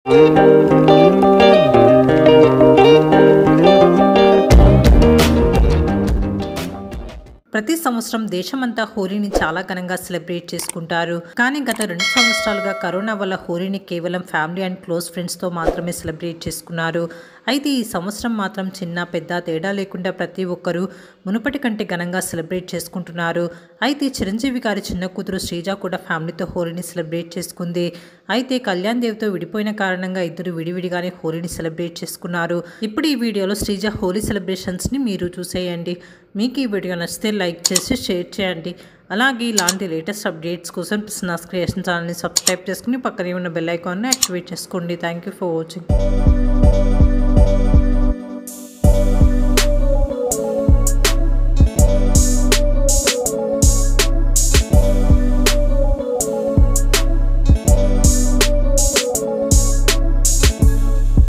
ప్రతి సంవత్సరం దేశమంతా హోలీని చాలా ఘనంగా సెలబ్రేట్ చేసుకుంటారు కానీ గత రెండు సంవత్సరాలుగా కరోనా వల్ల హోలీని కేవలం ఫ్యామిలీ అండ్ క్లోజ్ ఫ్రెండ్స్తో మాత్రమే సెలబ్రేట్ చేసుకున్నారు అయితే ఈ సంవత్సరం మాత్రం చిన్న పెద్ద తేడా లేకుండా ప్రతి ఒక్కరూ మునుపటి కంటే ఘనంగా సెలబ్రేట్ చేసుకుంటున్నారు అయితే చిరంజీవి గారి చిన్న కూతురు శ్రీజ కూడా ఫ్యామిలీతో హోలీని సెలబ్రేట్ చేసుకుంది అయితే కళ్యాణ్ దేవ్తో విడిపోయిన కారణంగా ఇద్దరు విడివిడిగానే హోలీని సెలబ్రేట్ చేసుకున్నారు ఇప్పుడు ఈ వీడియోలో శ్రీజ హోలీ సెలబ్రేషన్స్ని మీరు చూసేయండి మీకు ఈ వీడియో నచ్చితే లైక్ చేసి షేర్ చేయండి అలాగే ఇలాంటి లేటెస్ట్ అప్డేట్స్ కోసం స్నాస్ క్రియేషన్ ఛానల్ని సబ్స్క్రైబ్ చేసుకుని పక్కనే ఉన్న బెల్ ఐకాన్ని యాక్టివేట్ చేసుకోండి థ్యాంక్ యూ ఫర్ వాచింగ్